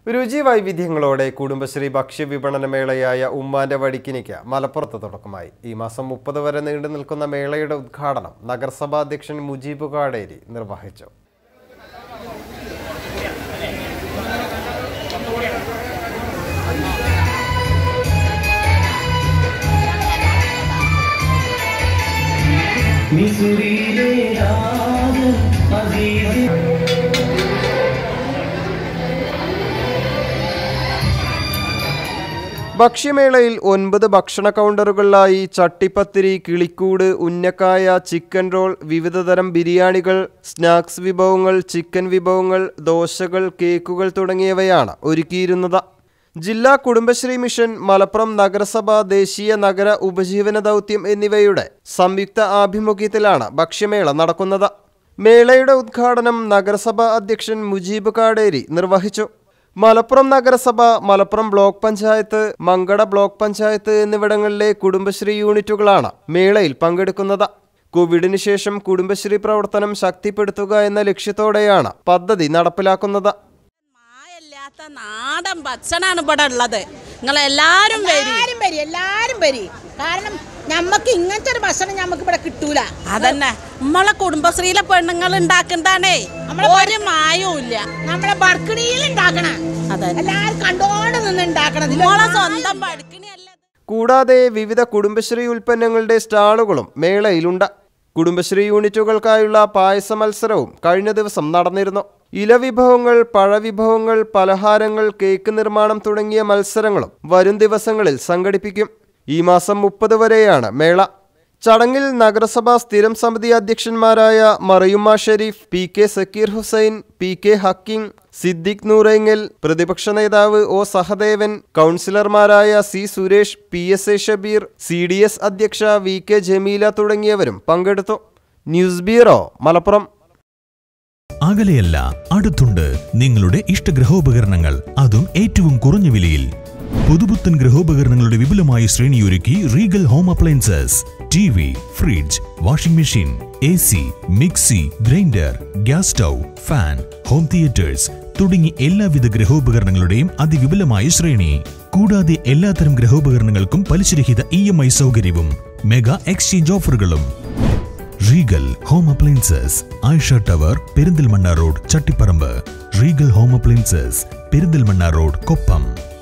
രുചി വൈവിധ്യങ്ങളോടെ കുടുംബശ്രീ ഭക്ഷ്യവിപണന മേളയായ ഉമ്മാന്റെ വടിക്കിനിക്ക് മലപ്പുറത്ത് തുടക്കമായി ഈ മാസം മുപ്പത് വരെ നീണ്ടു നിൽക്കുന്ന മേളയുടെ ഉദ്ഘാടനം നഗരസഭാ അധ്യക്ഷൻ മുജീബ് കാടേരി നിർവഹിച്ചു മിസുരിയിലെ രാജ മദീന ഭക്ഷ്യമേളയിൽ ഒൻപത് ഭക്ഷണ കൗണ്ടറുകളിലായി ചട്ടിപ്പത്തിരി കിളിക്കൂട് ഉന്നക്കായ ചിക്കൻ റോൾ വിവിധതരം ബിരിയാണികൾ സ്നാക്സ് വിഭവങ്ങൾ ചിക്കൻ വിഭവങ്ങൾ ദോശകൾ കേക്കുകൾ തുടങ്ങിയവയാണ് ഒരുക്കിയിരുന്നത് ജില്ലാ കുടുംബശ്രീ മിഷൻ മലപ്പുറം നഗരസഭ ദേശീയ നഗര ഉപജീവന ദൗത്യം എന്നിവയുടെ സംയുക്ത ആഭിമുഖ്യത്തിലാണ് ഭക്ഷ്യമേള നടക്കുന്നത് മേളയുടെ ഉദ്ഘാടനം നഗരസഭാ അധ്യക്ഷൻ മുജീബ് കാടേരി നിർവഹിച്ചു മലപ്പുറം നഗരസഭ മലപ്പുറം ബ്ലോക്ക് പഞ്ചായത്ത് മങ്കട ബ്ലോക്ക് പഞ്ചായത്ത് എന്നിവിടങ്ങളിലെ കുടുംബശ്രീ യൂണിറ്റുകളാണ് മേളയിൽ പങ്കെടുക്കുന്നത് കോവിഡിന് ശേഷം കുടുംബശ്രീ പ്രവർത്തനം ശക്തിപ്പെടുത്തുക എന്ന ലക്ഷ്യത്തോടെയാണ് പദ്ധതി നടപ്പിലാക്കുന്നത് മായല്ലാത്ത നാടൻ ഭക്ഷണമാണ് ഇവിടെ ഉള്ളത് നിങ്ങൾ എല്ലാരും വരും എല്ലാരും വരി എല്ലാരും വരി കാരണം ഞമ്മക്ക് ഇങ്ങനത്തെ ഒരു ഭക്ഷണം ഞമ്മക്ക് ഇവിടെ കിട്ടൂല അതന്നെ നമ്മളെ കുടുംബശ്രീയിലെ പെണ്ണുങ്ങൾ ഉണ്ടാക്കുന്നതാണേ ഒരു മായവും ഇല്ല നമ്മളെ ബർക്കിണിയിൽ ഉണ്ടാക്കണ അതന്നെ എല്ലാരും കണ്ടോണ്ട് നിന്ന് ഉണ്ടാക്കണത് നമ്മളെ സ്വന്തം പഠിക്കണല്ല കൂടാതെ വിവിധ കുടുംബശ്രീ ഉൽപ്പന്നങ്ങളുടെ സ്റ്റാളുകളും മേളയിലുണ്ട് കുടുംബശ്രീ യൂണിറ്റുകൾക്കായുള്ള പായസ മത്സരവും കഴിഞ്ഞ ദിവസം നടന്നിരുന്നു ഇലവിഭവങ്ങൾ പഴവിഭവങ്ങൾ പലഹാരങ്ങൾ കേക്ക് നിർമ്മാണം തുടങ്ങിയ മത്സരങ്ങളും വരും ദിവസങ്ങളിൽ സംഘടിപ്പിക്കും ഈ മാസം മുപ്പത് വരെയാണ് മേള ചടങ്ങിൽ നഗരസഭാ സ്ഥിരം സമിതി അധ്യക്ഷന്മാരായ Mariyumma Sherif P K Sakkeer Hussain P K Hakkim Siddique Noorengal പ്രതിപക്ഷ നേതാവ് ഒ സഹദേവൻ കൗൺസിലർമാരായ C Suresh P S A Shabeer C D S അധ്യക്ഷ വി കെ ജമീല തുടങ്ങിയവരും പങ്കെടുത്തു ന്യൂസ് ബ്യൂറോ മലപ്പുറം അകലെയല്ല അടുത്തുണ്ട് നിങ്ങളുടെ ഇഷ്ട ഗൃഹോപകരണങ്ങൾ അതും ഏറ്റവും കുറഞ്ഞ വിലയിൽ പുതുപുത്തൻ ഗൃഹോപകരണങ്ങളുടെ വിപുലമായ ശ്രേണിയൊരുക്കി Regal home appliances T V fridge washing machine A C mixie grinder gas stove fan home theatres തുടങ്ങി എല്ലാവിധ ഗൃഹോപകരണങ്ങളുടെയും അതിവിപുലമായ ശ്രേണി കൂടാതെ എല്ലാത്തരം ഗൃഹോപകരണങ്ങൾക്കും പലിശരഹിത ഇ എം ഐ സൗകര്യവും മെഗാ എക്സ്ചേഞ്ച് ഓഫറുകളും Regal home appliances Ayesha tower Perinthalmanna road Chattiparamba Regal home appliances Perinthalmanna road Koppam